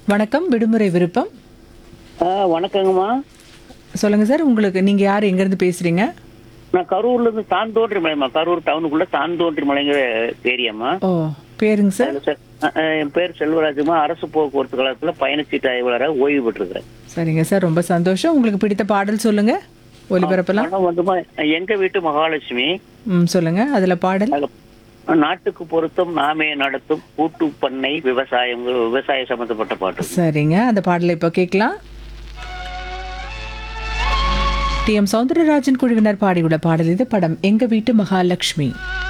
வணக்கம் விடுமுறை விருப்பம் ஆ வணக்கங்கம்மா சொல்லுங்க சார் உங்களுக்கு நீங்க யார் எங்க இருந்து பேசுறீங்க நான் கரூர்ல இருந்து தாந்தோன்றி மலைமா கரூர் டவுனுக்குள்ள தாந்தோன்றி மலைங்கிற ஏரியாம்மா ஓ பேருங்க சார் அதுல சார், அ, அ, என் பேர் செல்வராஜுமா அரசு போக்குவரத்து கழகத்துல பயணச்சீட்டு ஆய்வாளராக ஓய்வு பெற்றிருக்கிறேன் சரிங்க சார் ரொம்ப சந்தோஷம் உங்களுக்கு பிடித்த பாடல் சொல்லுங்க ஒலிபரப்பலாம் பணம் வந்துமா எங்க வீட்டு மகாலட்சுமி ம் சொல்லுங்க அதுல பாடல் அதுல நாட்டுக்கு பொருத்தம் நாமே நடத்தும் கூட்டு பண்ணை விவசாயம் விவசாய சம்பந்தப்பட்ட பாட்டு சரிங்க அந்த பாடலை இப்போ கேட்கலாம் டி எம் சௌந்தரராஜன் குழுவினர் பாடியுள்ள பாடல் இது படம் எங்க வீட்டு மகாலட்சுமி